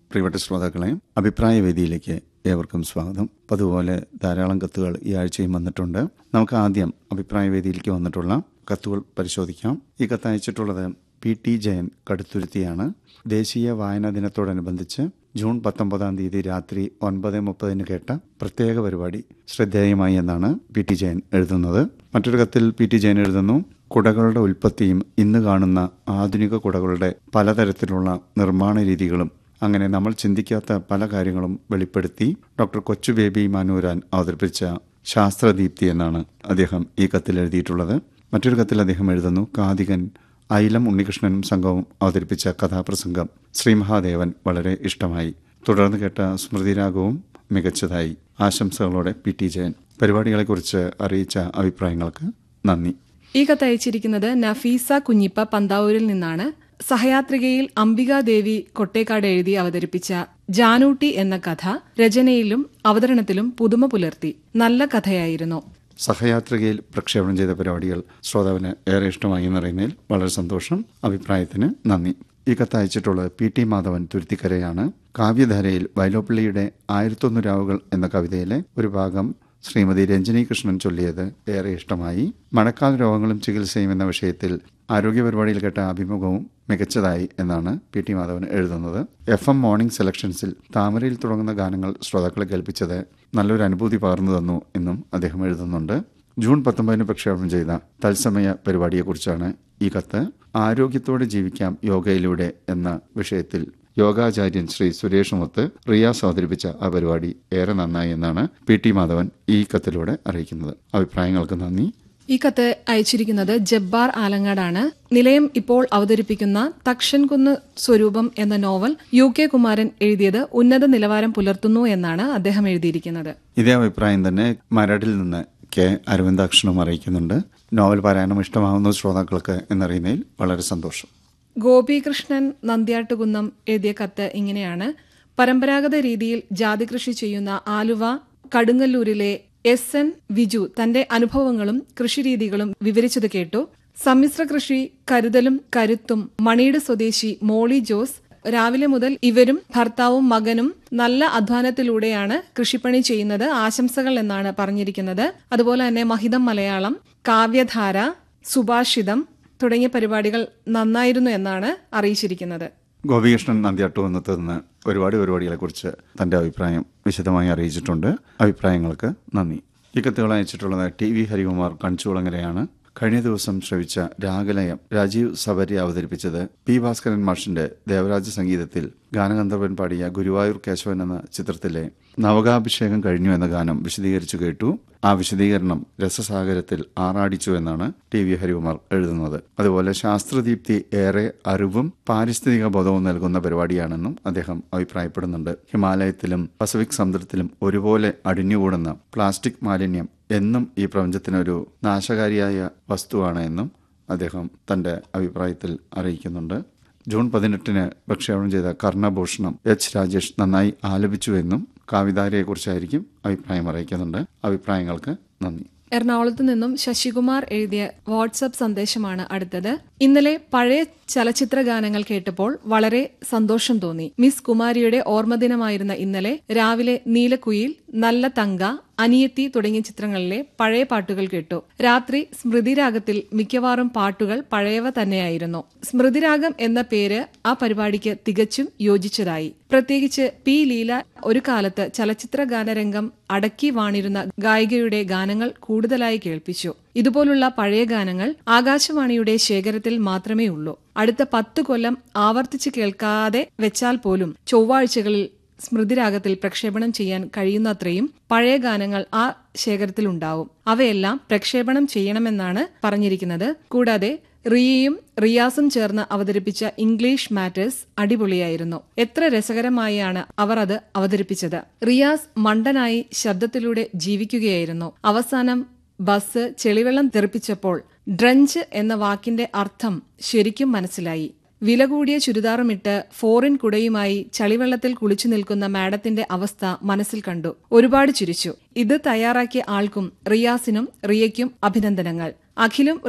പ്രിയപ്പെട്ട ശ്രോതാക്കളെ അഭിപ്രായ വേദിയിലേക്ക് ഏവർക്കും സ്വാഗതം അതുപോലെ ധാരാളം കത്തുകൾ ഈ ആഴ്ചയും വന്നിട്ടുണ്ട് നമുക്ക് ആദ്യം അഭിപ്രായ വേദിയിലേക്ക് വന്നിട്ടുള്ള കത്തുകൾ പരിശോധിക്കാം ഈ കത്ത് അയച്ചിട്ടുള്ളത് പി ടി ജയൻ കടുത്തുരുത്തിയാണ് ദേശീയ വായനാ ദിനത്തോടനുബന്ധിച്ച് ജൂൺ പത്തൊമ്പതാം തീയതി രാത്രി ഒൻപത് മുപ്പതിന് കേട്ട പ്രത്യേക പരിപാടി ശ്രദ്ധേയമായി എന്നാണ് പി ടി ജയൻ എഴുതുന്നത് മറ്റൊരു കത്തിൽ പി ടി ജയൻ എഴുതുന്നു കുടകളുടെ ഉൽപ്പത്തിയും ഇന്ന് കാണുന്ന ആധുനിക കുടകളുടെ പലതരത്തിലുള്ള നിർമ്മാണ രീതികളും അങ്ങനെ നമ്മൾ ചിന്തിക്കാത്ത പല കാര്യങ്ങളും വെളിപ്പെടുത്തി ഡോക്ടർ കൊച്ചു ബേബി മാനൂരാൻ അവതരിപ്പിച്ച ശാസ്ത്രദീപ്തി എന്നാണ് അദ്ദേഹം ഈ കത്തിൽ എഴുതിയിട്ടുള്ളത് മറ്റൊരു കത്തിൽ അദ്ദേഹം എഴുതുന്നു കാതികൻ ഐലം ഉണ്ണികൃഷ്ണനും സംഘവും അവതരിപ്പിച്ച കഥാപ്രസംഗം ശ്രീമഹാദേവൻ വളരെ ഇഷ്ടമായി തുടർന്ന് കേട്ട സ്മൃതിരാഗവും മികച്ചതായി ആശംസകളോടെ പി ടി ജയൻ പരിപാടികളെക്കുറിച്ച് അറിയിച്ച അഭിപ്രായങ്ങൾക്ക് നന്ദി ഈ കത്ത് അയച്ചിരിക്കുന്നത് നഫീസ കുഞ്ഞിപ്പ പന്താവൂരിൽ നിന്നാണ് സഹയാത്രികയിൽ അംബികാദേവി കൊട്ടേക്കാട് എഴുതി അവതരിപ്പിച്ച ജാനൂട്ടി എന്ന കഥ രചനയിലും അവതരണത്തിലും പുതുമ പുലർത്തി നല്ല കഥയായിരുന്നു സഹയാത്രികയിൽ പ്രക്ഷേപണം ചെയ്ത പരിപാടികൾ ശ്രോതാവിന് ഏറെ ഇഷ്ടമായി എന്നറിയുന്നതിൽ വളരെ സന്തോഷം അഭിപ്രായത്തിന് നന്ദി ഈ കത്ത് അയച്ചിട്ടുള്ളത് പി ടി മാധവൻ തുരുത്തിക്കരയാണ് കാവ്യധാരയിൽ വൈലോപ്പിള്ളിയുടെ ആയിരത്തൊന്ന് രാവുകൾ എന്ന കവിതയിലെ ഒരു ഭാഗം ശ്രീമതി രഞ്ജിനി കൃഷ്ണൻ ചൊല്ലിയത് ഏറെ ഇഷ്ടമായി മഴക്കാല രോഗങ്ങളും ചികിത്സയും എന്ന വിഷയത്തിൽ ആരോഗ്യ പരിപാടിയിൽ കേട്ട അഭിമുഖവും മികച്ചതായി എന്നാണ് പി ടി മാധവൻ എഴുതുന്നത് എഫ് എം മോർണിംഗ് സെലക്ഷൻസിൽ താമരയിൽ തുടങ്ങുന്ന ഗാനങ്ങൾ ശ്രോതാക്കളെ കേൾപ്പിച്ചത് നല്ലൊരു അനുഭൂതി പകർന്നു തന്നു എന്നും അദ്ദേഹം എഴുതുന്നുണ്ട് ജൂൺ പത്തൊമ്പതിന് പ്രക്ഷേപണം ചെയ്ത തത്സമയ പരിപാടിയെക്കുറിച്ചാണ് ഈ കത്ത് ആരോഗ്യത്തോടെ ജീവിക്കാം യോഗയിലൂടെ എന്ന വിഷയത്തിൽ യോഗാചാര്യൻ ശ്രീ സുരേഷുമൊത്ത് റിയാസ് അവതരിപ്പിച്ച ആ പരിപാടി ഏറെ നന്നായി എന്നാണ് പി ടി മാധവൻ ഈ കത്തിലൂടെ അറിയിക്കുന്നത് അഭിപ്രായങ്ങൾക്ക് നന്ദി ഈ കത്ത് അയച്ചിരിക്കുന്നത് ജബ്ബാർ ആലങ്ങാടാണ് നിലയം ഇപ്പോൾ അവതരിപ്പിക്കുന്ന തക്ഷൻകുന്ന് സ്വരൂപം എന്ന നോവൽ യു കെ കുമാരൻ എഴുതിയത് ഉന്നത നിലവാരം പുലർത്തുന്നു എന്നാണ് അദ്ദേഹം എഴുതിയിരിക്കുന്നത് ഇതേ അഭിപ്രായം തന്നെ മരടിൽ നിന്ന് കെ അരവിന്ദാക്ഷണം അറിയിക്കുന്നുണ്ട് നോവൽ പാരായണം ഇഷ്ടമാവുന്ന ശ്രോതാക്കൾക്ക് എന്നറിയുന്നതിൽ വളരെ സന്തോഷം ഗോപികൃഷ്ണൻ നന്ദ്യാട്ടുകുന്നം എഴുതിയ കത്ത് ഇങ്ങനെയാണ് പരമ്പരാഗത രീതിയിൽ ജാതി കൃഷി ചെയ്യുന്ന ആലുവ കടുങ്ങല്ലൂരിലെ എസ് എൻ വിജു തന്റെ അനുഭവങ്ങളും കൃഷിരീതികളും വിവരിച്ചത് കേട്ടു സമ്മിശ്ര കൃഷി കരുതലും കരുത്തും മണിയുടെ സ്വദേശി മോളി ജോസ് രാവിലെ മുതൽ ഇവരും ഭർത്താവും മകനും നല്ല അധ്വാനത്തിലൂടെയാണ് കൃഷിപ്പണി ചെയ്യുന്നത് ആശംസകൾ എന്നാണ് പറഞ്ഞിരിക്കുന്നത് അതുപോലെ തന്നെ മഹിതം മലയാളം കാവ്യധാര സുഭാഷിതം തുടങ്ങിയ പരിപാടികൾ നന്നായിരുന്നു എന്നാണ് അറിയിച്ചിരിക്കുന്നത് ഗോപികൃഷ്ണൻ നന്ദിയാട്ടുവന്നത്ത് നിന്ന് ഒരുപാട് പരിപാടികളെക്കുറിച്ച് തന്റെ അഭിപ്രായം വിശദമായി അറിയിച്ചിട്ടുണ്ട് അഭിപ്രായങ്ങൾക്ക് നന്ദി ഈ കത്തുകൾ അയച്ചിട്ടുള്ളത് ടി വി ഹരികുമാർ കണിച്ചുകുളങ്ങരയാണ് കഴിഞ്ഞ ദിവസം ശ്രവിച്ച രാഗലയം രാജീവ് സബരി അവതരിപ്പിച്ചത് പി ഭാസ്കരൻ മാഷിന്റെ ദേവരാജ സംഗീതത്തിൽ ഗാനഗന്ധർവൻ പാടിയ ഗുരുവായൂർ കേശവൻ എന്ന ചിത്രത്തിലെ നവകാഭിഷേകം കഴിഞ്ഞു എന്ന ഗാനം വിശദീകരിച്ചു കേട്ടു ആ വിശദീകരണം രസസാഗരത്തിൽ ആറാടിച്ചു എന്നാണ് ടി വി ഹരികുമാർ എഴുതുന്നത് അതുപോലെ ശാസ്ത്രദീപ്തി ഏറെ അറിവും പാരിസ്ഥിതിക ബോധവും നൽകുന്ന പരിപാടിയാണെന്നും അദ്ദേഹം അഭിപ്രായപ്പെടുന്നുണ്ട് ഹിമാലയത്തിലും പസഫിക് സമുദ്രത്തിലും ഒരുപോലെ അടിഞ്ഞുകൂടുന്ന പ്ലാസ്റ്റിക് മാലിന്യം എന്നും ഈ പ്രപഞ്ചത്തിനൊരു നാശകാരിയായ വസ്തുവാണ് എന്നും അദ്ദേഹം തന്റെ അഭിപ്രായത്തിൽ അറിയിക്കുന്നുണ്ട് ജൂൺ പതിനെട്ടിന് പ്രക്ഷേപണം ചെയ്ത കർണഭൂഷണം എച്ച് രാജേഷ് നന്നായി ആലപിച്ചുവെന്നും കാവിധാരയെക്കുറിച്ചായിരിക്കും അഭിപ്രായം അറിയിക്കുന്നുണ്ട് അഭിപ്രായങ്ങൾക്ക് നന്ദി എറണാകുളത്ത് നിന്നും ശശികുമാർ എഴുതിയ വാട്സപ്പ് സന്ദേശമാണ് അടുത്തത് ഇന്നലെ പഴയ ചലച്ചിത്ര ഗാനങ്ങൾ കേട്ടപ്പോൾ വളരെ സന്തോഷം തോന്നി മിസ് കുമാരിയുടെ ഓർമ്മദിനമായിരുന്ന ഇന്നലെ രാവിലെ നീലക്കുയിൽ നല്ല തങ്ക അനിയത്തി തുടങ്ങിയ ചിത്രങ്ങളിലെ പഴയ പാട്ടുകൾ കേട്ടു രാത്രി സ്മൃതിരാഗത്തിൽ മിക്കവാറും പാട്ടുകൾ പഴയവ തന്നെയായിരുന്നു സ്മൃതിരാഗം എന്ന പേര് ആ പരിപാടിക്ക് തികച്ചും യോജിച്ചതായി പ്രത്യേകിച്ച് പി ലീല ഒരു കാലത്ത് ചലച്ചിത്ര ഗാനരംഗം അടക്കി വാണിരുന്ന ഗായികയുടെ ഗാനങ്ങൾ കൂടുതലായി കേൾപ്പിച്ചു ഇതുപോലുള്ള പഴയ ഗാനങ്ങൾ ആകാശവാണിയുടെ ശേഖരത്തിൽ മാത്രമേ ഉള്ളൂ അടുത്ത പത്ത് കൊല്ലം ആവർത്തിച്ച് കേൾക്കാതെ വെച്ചാൽ പോലും ചൊവ്വാഴ്ചകളിൽ സ്മൃതിരാഗത്തിൽ പ്രക്ഷേപണം ചെയ്യാൻ കഴിയുന്നത്രയും പഴയ ഗാനങ്ങൾ ആ ശേഖരത്തിലുണ്ടാവും അവയെല്ലാം പ്രക്ഷേപണം ചെയ്യണമെന്നാണ് പറഞ്ഞിരിക്കുന്നത് കൂടാതെ റിയയും റിയാസും ചേർന്ന് അവതരിപ്പിച്ച ഇംഗ്ലീഷ് മാറ്റേഴ്സ് അടിപൊളിയായിരുന്നു എത്ര രസകരമായാണ് അവർ അത് അവതരിപ്പിച്ചത് റിയാസ് മണ്ടനായി ശബ്ദത്തിലൂടെ ജീവിക്കുകയായിരുന്നു അവസാനം ബസ് ചെളിവെള്ളം തെറിപ്പിച്ചപ്പോൾ ഡ്രഞ്ച് എന്ന വാക്കിന്റെ അർത്ഥം ശരിക്കും മനസ്സിലായി വില കൂടിയ ചുരിദാറുമിട്ട് ഫോറിൻ കുടയുമായി ചളിവെള്ളത്തിൽ കുളിച്ചു നിൽക്കുന്ന മാഡത്തിന്റെ അവസ്ഥ മനസ്സിൽ കണ്ടു ഒരുപാട് ചിരിച്ചു ഇത് തയ്യാറാക്കിയ ആൾക്കും റിയാസിനും റിയയ്ക്കും അഭിനന്ദനങ്ങൾ അഖിലും